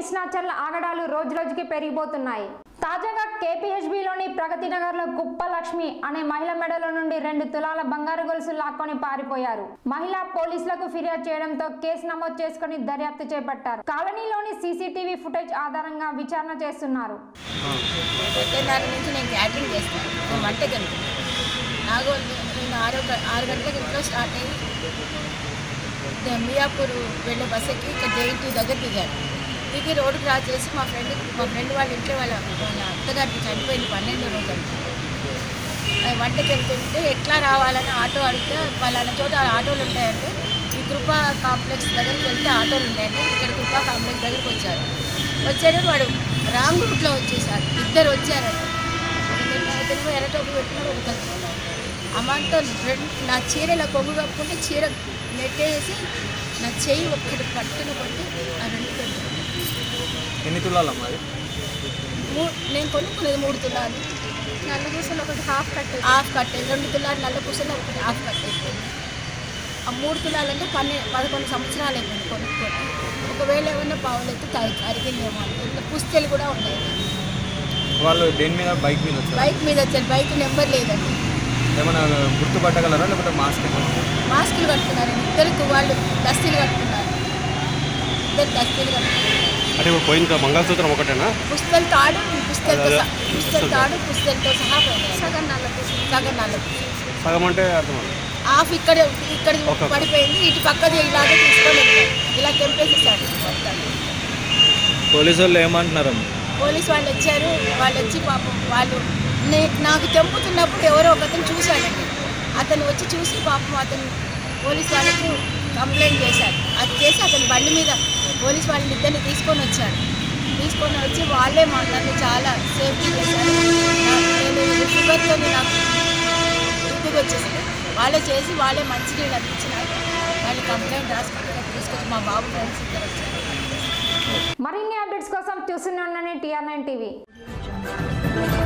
స్నాచర్ల ఆగడాలు రోజురోజుకి పెరిగిపోతున్నాయి తాజాగా కేపీహెచ్బిలోని ప్రగతి నగర్లో కుప్ప లక్ష్మి అనే మహిళ మెడలో నుండి రెండు తులాల బంగారు గొలుసులు లాక్కొని పారిపోయారు మహిళ పోలీసులకు ఫిర్యాదు చేయడంతో కేసు నమోదు చేసుకుని దర్యాప్తు చేపట్టారు కాలనీలోని సీసీటీవీ ఫుటేజ్ ఆధారంగా విచారణ చేస్తున్నారు సెకండ్న్నర నుంచి నేను క్యాటరింగ్ చేస్తాను నేను వంటకి వెళ్తాను నాగోల్ నేను ఆరు గ- ఆరు గంటలకు ఇంట్లో స్టార్ట్ అయ్యి ద- మియాపూర్ వెళ్ళే బస్ ఎక్కి ఇక్కడ జేఎన్టీ దగ్గర దిగాను దిగి రోడ్డు క్రాస్ చేసి మా ఫ్రెండ్ మా ఫ్రెండ్ వాళ్ళ ఇంట్లో వాళ్ళ వాళ్ళ అత్తగారికి చనిపోయింది పన్నెండు రోజులు ఆ వంటకి వెళ్తుంటే ఎట్లా రావాలని ఆటో అడిగితే వాళ్ళ చోట ఆటోలు ఉంటాయంటే ఈ కృపా కాంప్లెక్స్ దగ్గరికి వెళ్తే ఆటోలు ఉంటాయంటే ఇక్కడ కృపా కాంప్లెక్స్ దగ్గరికి వచ్చారు వచ్చాడు వాడు రాంగ్ రూట్లో వచ్చేసారు ఇద్దరు వచ్చారండి ఇద్దరు ఎర్రటోపు పెట్టినాడు ఒకరు అమ్మంతో రెండు నా చీర ఇలా కొంగు కప్పుకుంటే చీర నెట్టేసి నా చెయ్యి ఒక్కటి పట్టును కొట్టి ఆ రెండు పెట్టాను ఎన్ని తులాలమ్మా అది మూడు నేను కొనుక్కునేది మూడు తులాలు నల్ల పూసలు ఒకటి హాఫ్ కట్టేది హాఫ్ కట్టేది రెండు తులాలు నల్ల పూసలు ఒకటి హాఫ్ కట్టేది ఆ మూడు తులాలు అంటే పన్నెండు పదకొండు సంవత్సరాలు అయిపోయింది కొనుక్కొని ఒకవేళ ఏమన్నా పావులు ఎత్తి తగ్గి అరిగిందేమో అని ఇంకా పుస్తలు కూడా ఉన్నాయి వాళ్ళు దేని మీద బైక్ మీద వచ్చారు బైక్ మీద వచ్చారు బైక్ నెంబర్ లేదండి ఏమైనా గుర్తుపట్టగలరా లేకపోతే మాస్క్ మాస్కులు కట్టుకున్నారు ఇద్దరు వాళ్ళు దస్తీలు కట్టుకున్నారు ఇద్దరు దస్తీలు కట్టుకున్నారు అంటే ఇప్పుడు పోయిన మంగళసూత్రం ఒకటేనా పుస్తల తాడు పుస్తలతో సహా పుస్తల తాడు పుస్తలతో సహా పోయినాయి సగం నల్ల పుస్తలు సగం నల్ల పుస్తలు సగం అంటే అర్థం హాఫ్ ఇక్కడ ఇక్కడ ఒక- పడిపోయింది ఇటు పక్కది ఇలాగే తీసుకొని వెళ్ళారు ఇలా తెంపేసేసాడు మొత్తాన్ని పోలీసు వాళ్ళు ఏమంటున్నారు పోలీస్ వాళ్ళు వచ్చారు వాళ్ళు వచ్చి పాపం వాళ్ళు నే నాకు తెంపుతున్నప్పుడు ఎవరో ఒకతను చూశాడండి అతను వచ్చి చూసి పాపం అతను పోలీస్ వాళ్ళకి కంప్లైంట్ చేశాడు అది చేసి అతని బండి మీద పోలీస్ వాళ్ళని ఇద్దరిని తీసుకొని వచ్చాడు తీసుకొని వచ్చి వాళ్ళే మా నన్ను చాలా సేఫ్టీ చేశారు నా- నేను షుగర్తో నాకు ఇంటికి వచ్చేసింది వాళ్ళే చేసి వాళ్ళే మంచినీళ్ళు అందించినారు వాళ్ళు కంప్లైంట్ రాసుకొని ఇక్కడ తీసుకొచ్చి మా బాబు ఫ్రెండ్స్ ఇద్దరు వచ్చారు మరిన్ని అప్డేట్స్ కోసం చూస్తూనే ఉండండి టీఆర్ నైన్ టీవీ